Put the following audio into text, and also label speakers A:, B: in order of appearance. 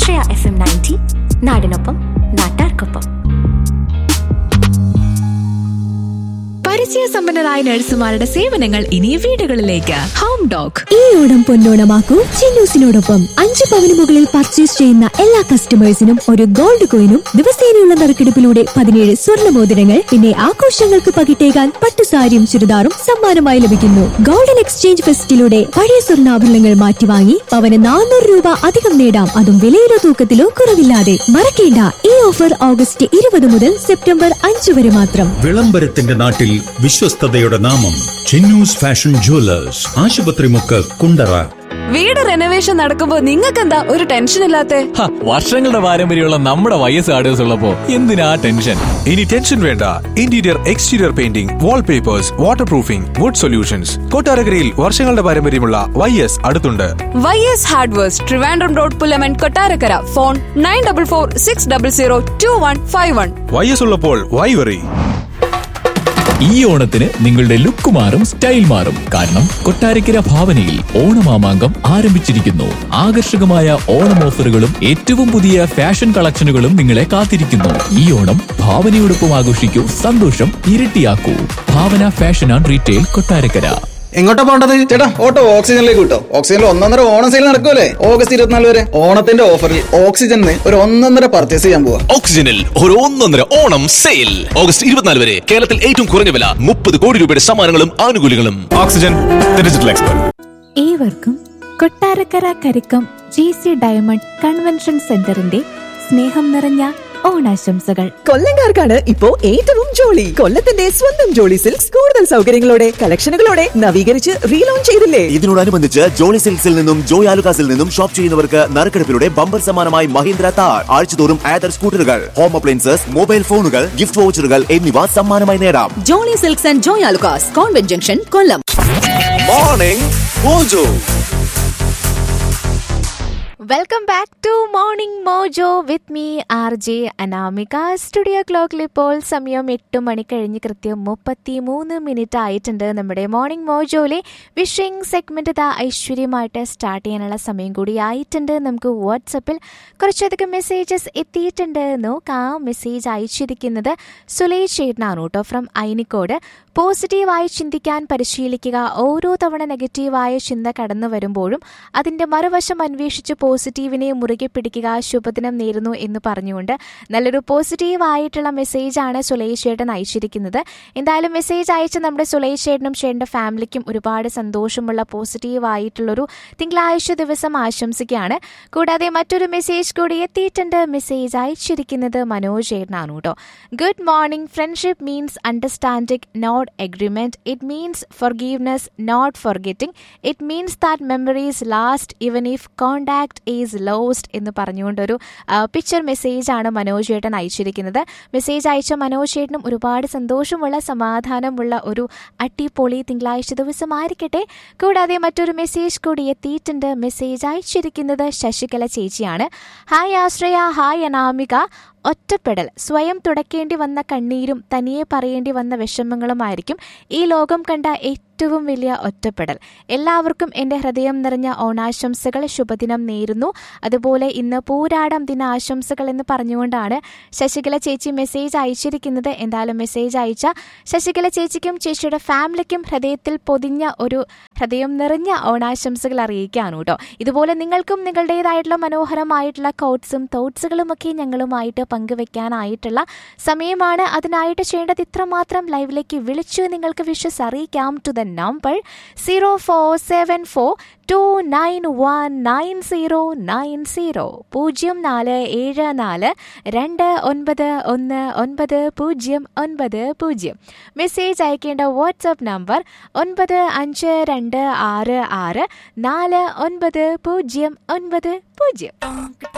A: ആശ്രയ F M ninety നാടിനൊപ്പം നാട്ടാർക്കൊപ്പം
B: പരിചയസമ്പന്നരായ നഴ്സുമാരുടെ സേവനങ്ങൾ ഇനി വീടുകളിലേക്ക് ഹോം ഡോഗ്
C: ഈ ഓണം പൊന്നോണമാക്കൂ ചിന്നൂസിനോടൊപ്പം അഞ്ച് പവന് മുകളിൽ പർച്ചേസ് ചെയ്യുന്ന എല്ലാ കസ്റ്റമേഴ്സിനും ഒരു ഗോൾഡ് കോയിനും ദിവസേനയുള്ള നറുക്കെടുപ്പിലൂടെ പതിനേഴ് സ്വർണ്ണ മോതിരങ്ങൾ പിന്നെ ആഘോഷങ്ങൾക്ക് പകിട്ടേകാൻ പട്ടുസാരിയും ചുരിദാറും സമ്മാനമായി ലഭിക്കുന്നു ഗോൾഡൻ എക്സ്ചേഞ്ച് ഫെസ്റ്റിലൂടെ പഴയ സ്വർണ്ണാഭരണങ്ങൾ മാറ്റിവാങ്ങി പവന് നാനൂറ് രൂപ അധികം നേടാം അതും വിലയിലോ തൂക്കത്തിലോ കുറവില്ലാതെ മറക്കേണ്ട ഈ ഓഫർ ഓഗസ്റ്റ് ഇരുപത് മുതൽ സെപ്റ്റംബർ അഞ്ച് വരെ മാത്രം
D: വിളംബരത്തിന്റെ നാട്ടിൽ വിശ്വസ്തതയുടെ നാമം ചിന്നൂസ് ഫാഷൻ ജുവലേഴ്സ് ആശുപത്രി മുക്ക് കുണ്ടറ
B: വീട് റെനോവേഷൻ നടക്കുമ്പോ നിങ്ങൾക്ക് എന്താ ഒരു ടെൻഷൻ ഇല്ലാത്തെ
E: ഹ, വർഷങ്ങളുടെ പാരമ്പര്യമുള്ള നമ്മുടെ വയസ്സ് ആർഡേഴ്സ് ഉള്ളപ്പോ എന്തിനാ ടെൻഷൻ
F: ഇനി ടെൻഷൻ വേണ്ട interior exterior painting wallpapers waterproofing wood solutions കൊട്ടാരക്കരയിൽ വർഷങ്ങളുടെ പാരമ്പര്യമുള്ള വൈ എസ് അടുത്തുണ്ട്
B: Y S hardwares Trivandrum road Pulamon Kottarakkara phone nine double four six double zero two one five one
F: Y S ഉള്ളപ്പോൾ Y very
E: ഈ ഓണത്തിന് നിങ്ങളുടെ look മാറും style മാറും കാരണം കൊട്ടാരക്കര ഭാവനയിൽ ഓണമാമാങ്കം ആരംഭിച്ചിരിക്കുന്നു ആകർഷകമായ ഓണം ഓഫറുകളും ഏറ്റവും പുതിയ ഫാഷൻ കളക്ഷനുകളും നിങ്ങളെ കാത്തിരിക്കുന്നു ഈ ഓണം ഭാവനയോടൊപ്പം ആഘോഷിക്കൂ സന്തോഷം ഇരട്ടിയാക്കൂ Bhavana fashion and retail Kottarakkara
G: എങ്ങോട്ടാ പോണ്ടത് ചേട്ടാ ഓട്ടോ ഓക്സിജനിലേക്ക് കിട്ടോ ഓക്സിജനിൽ ഒന്നൊന്നര ഓണം സെയിൽ നടക്കുമല്ലേ ഓഗസ്റ്റ് ഇരുപത്തിനാല് വരെ ഓണത്തിന്റെ ഓഫറിൽ ഓക്സിജനിൽ ഒരു ഒന്നൊന്നര പർച്ചേസ് ചെയ്യാൻ പോവാ
H: ഓക്സിജനിൽ ഒരു ഒന്നൊന്നര ഓണം സെയിൽ ഓഗസ്റ്റ് ഇരുപത്തിനാല് വരെ കേരളത്തിൽ ഏറ്റവും കുറഞ്ഞ വില മുപ്പത് കോടി രൂപയുടെ സമ്മാനങ്ങളും ആനുകൂല്യങ്ങളും
F: ഓക്സിജൻ ഡിജിറ്റൽ എക്സ്പെർട്ട്
I: ഏവർക്കും Kottarakkara Karikkam G C diamond convention സെന്ററിന്റെ സ്നേഹം നിറഞ്ഞ ഓണാശംസകൾ
J: കൊല്ലങ്കാർക്കാണ് ഇപ്പോ ഏറ്റവും ജോളി കൊല്ലത്തിന്റെ സ്വന്തം ജോളി സിൽക്സ് കൂടുതൽ സൗകര്യങ്ങളോടെ കളക്ഷനുകളോടെ നവീകരിച്ച് റീലോഞ്ച് ചെയ്തില്ലേ
K: ഇതിനോടനുബന്ധിച്ച് ജോളി സിൽക്സിൽ നിന്നും ജോയ് ആലുകാസിൽ നിന്നും ഷോപ്പ് ചെയ്യുന്നവർക്ക് നറുക്കെടുപ്പിലൂടെ ബമ്പർ സമ്മാനമായി മഹീന്ദ്ര താർ ആഴ്ചതോറും ആദർ സ്കൂട്ടറുകൾ ഹോം അപ്ലയൻസസ് മൊബൈൽ ഫോണുകൾ ഗിഫ്റ്റ് വൗച്ചറുകൾ എന്നിവ സമ്മാനമായി നേടാം
J: Jolly silks and Joy Alukkas convent junction Kollam
K: morning Mojo
I: welcome back to morning Mojo with me R J Anamika studio ക്ലോക്കിൽ ഇപ്പോൾ സമയം എട്ട് മണി കഴിഞ്ഞ് കൃത്യം മുപ്പത്തി മൂന്ന് മിനിറ്റ് ആയിട്ടുണ്ട് നമ്മുടെ മോർണിംഗ് മോജോയിലെ വിഷിംഗ് സെഗ്മെന്റ് ഇതാ ഐശ്വര്യമായിട്ട് സ്റ്റാർട്ട് ചെയ്യാനുള്ള സമയം കൂടി ആയിട്ടുണ്ട് നമുക്ക് വാട്സപ്പിൽ കുറച്ചധികം മെസ്സേജസ് എത്തിയിട്ടുണ്ട് നോക്കാം മെസ്സേജ് അയച്ചിരിക്കുന്നത് സുലേഷ് ചേട്ടനാണ് കേട്ടോ ഫ്രം ഐനിക്കോട് പോസിറ്റീവായി ചിന്തിക്കാൻ പരിശീലിക്കുക ഓരോ തവണ നെഗറ്റീവായ ചിന്ത കടന്നു വരുമ്പോഴും അതിന്റെ മറുവശം അന്വേഷിച്ച് പോസിറ്റീവിനെ മുറുകെ പിടിക്കുക ശുഭദിനം നേരുന്നു എന്ന് പറഞ്ഞുകൊണ്ട് നല്ലൊരു പോസിറ്റീവ് ആയിട്ടുള്ള മെസ്സേജാണ് സുലേഷ് ചേട്ടൻ അയച്ചിരിക്കുന്നത് എന്തായാലും മെസ്സേജ് അയച്ച നമ്മുടെ സുലേഷ് ചേട്ടനും ചേട്ടൻ്റെ ഫാമിലിക്കും ഒരുപാട് സന്തോഷമുള്ള പോസിറ്റീവ് ആയിട്ടുള്ളൊരു തിങ്കളാഴ്ച ദിവസം ആശംസിക്കുകയാണ് കൂടാതെ മറ്റൊരു മെസ്സേജ് കൂടി എത്തിയിട്ടുണ്ട് മെസ്സേജ് അയച്ചിരിക്കുന്നത് മനോജ് ചേട്ടനാണ് കേട്ടോ good morning friendship means understanding not agreement it means forgiveness not forgetting it means that memories last even if contact is lost എന്ന് പറഞ്ഞുകൊണ്ടൊരു പിക്ചർ മെസ്സേജ് ആണ് മനോജ് ചേട്ടൻ അയച്ചിരിക്കുന്നത് മെസ്സേജ് അയച്ച മനോജ് ചേട്ടനും ഒരുപാട് സന്തോഷമുള്ള സമാധാനമുള്ള ഒരു അടിപൊളി തിങ്കളാഴ്ച ദിവസമായിരിക്കട്ടെ കൂടാതെ മറ്റൊരു മെസ്സേജ് കൂടി എത്തിയിട്ടുണ്ട് മെസ്സേജ് അയച്ചിരിക്കുന്നത് ശശികല ചേച്ചിയാണ് ഹായ് ആശ്രയ ഹായ് അനാമിക ഒറ്റപ്പെടൽ സ്വയം തുടക്കേണ്ടി വന്ന കണ്ണീരും തനിയെ പറയേണ്ടി വന്ന വിഷമങ്ങളുമായിരിക്കും ഈ ലോകം കണ്ട ഏറ്റവും വലിയ ഒറ്റപ്പെടൽ എല്ലാവർക്കും എൻ്റെ ഹൃദയം നിറഞ്ഞ ഓണാശംസകൾ ശുഭദിനം നേരുന്നു അതുപോലെ ഇന്ന് പൂരാടം ദിന ആശംസകൾ എന്ന് പറഞ്ഞുകൊണ്ടാണ് ശശികല ചേച്ചി മെസ്സേജ് അയച്ചിരിക്കുന്നത് എന്തായാലും മെസ്സേജ് അയച്ച ശശികല ചേച്ചിക്കും ചേച്ചിയുടെ ഫാമിലിക്കും ഹൃദയത്തിൽ പൊതിഞ്ഞ ഒരു ഹൃദയം നിറഞ്ഞ ഓണാശംസകൾ അറിയിക്കാണ് കേട്ടോ ഇതുപോലെ നിങ്ങൾക്കും നിങ്ങളുടേതായിട്ടുള്ള മനോഹരമായിട്ടുള്ള കോട്ട്സും തോട്ട്സുകളും ഒക്കെ ഞങ്ങളുമായിട്ട് പങ്കുവെക്കാനായിട്ടുള്ള സമയമാണ് അതിനായിട്ട് ചെയ്യേണ്ടത് ഇത്രമാത്രം ലൈവിലേക്ക് വിളിച്ചു നിങ്ങൾക്ക് വിഷസ് അറിയിക്കാം to the number zero four seven four two nine one nine zero nine zero പൂജ്യം നാല് ഏഴ് നാല് രണ്ട് ഒൻപത് ഒന്ന് ഒൻപത് പൂജ്യം ഒൻപത് പൂജ്യം മെസ്സേജ് അയക്കേണ്ട വാട്സപ്പ് നമ്പർ ഒൻപത് അഞ്ച് രണ്ട് ആറ് ആറ് നാല് ഒൻപത് പൂജ്യം ഒൻപത് പൂജ്യം